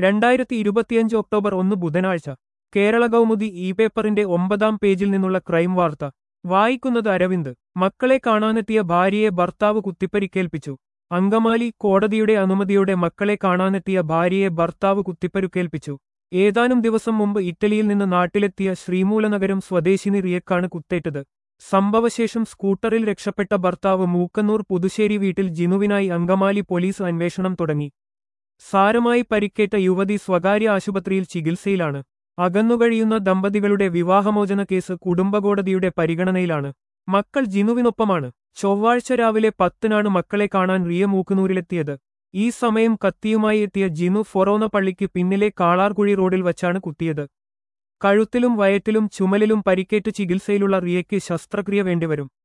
രണ്ടായിരത്തി ഇരുപത്തിയഞ്ച് ഒക്ടോബർ ഒന്ന് ബുധനാഴ്ച കേരള കൗമുദി ഇ പേപ്പറിന്റെ ഒമ്പതാം പേജിൽ നിന്നുള്ള ക്രൈം വാർത്ത വായിക്കുന്നത് അരവിന്ദ് മക്കളെ കാണാനെത്തിയ ഭാര്യയെ ഭർത്താവ് കുത്തിപ്പരിക്കേൽപ്പിച്ചു അങ്കമാലി കോടതിയുടെ അനുമതിയോടെ മക്കളെ കാണാനെത്തിയ ഭാര്യയെ ഭർത്താവ് കുത്തിപ്പരുക്കേൽപ്പിച്ചു ഏതാനും ദിവസം മുമ്പ് ഇറ്റലിയിൽ നിന്ന് നാട്ടിലെത്തിയ ശ്രീമൂലനഗരം സ്വദേശിനി റിയക്കാണ് കുത്തേറ്റത് സംഭവശേഷം സ്കൂട്ടറിൽ രക്ഷപ്പെട്ട ഭർത്താവ് മൂക്കന്നൂർ പുതുശ്ശേരി വീട്ടിൽ ജിനുവിനായി അങ്കമാലി പോലീസ് അന്വേഷണം തുടങ്ങി സാരമായി പരിക്കേറ്റ യുവതി സ്വകാര്യ ആശുപത്രിയിൽ ചികിത്സയിലാണ് അകന്നുകഴിയുന്ന ദമ്പതികളുടെ വിവാഹമോചന കേസ് കുടുംബകോടതിയുടെ പരിഗണനയിലാണ് മക്കൾ ജിനുവിനൊപ്പമാണ് ചൊവ്വാഴ്ച രാവിലെ പത്തിനാണ് മക്കളെ കാണാൻ റിയ മൂക്കുനൂരിലെത്തിയത് ഈ സമയം കത്തിയുമായി എത്തിയ ജിനു ഫൊറോന പള്ളിക്ക് പിന്നിലെ കാളാർകുഴി റോഡിൽ വച്ചാണ് കുത്തിയത് കഴുത്തിലും വയറ്റിലും ചുമലിലും പരിക്കേറ്റ് ചികിത്സയിലുള്ള റിയയ്ക്ക് ശസ്ത്രക്രിയ വേണ്ടിവരും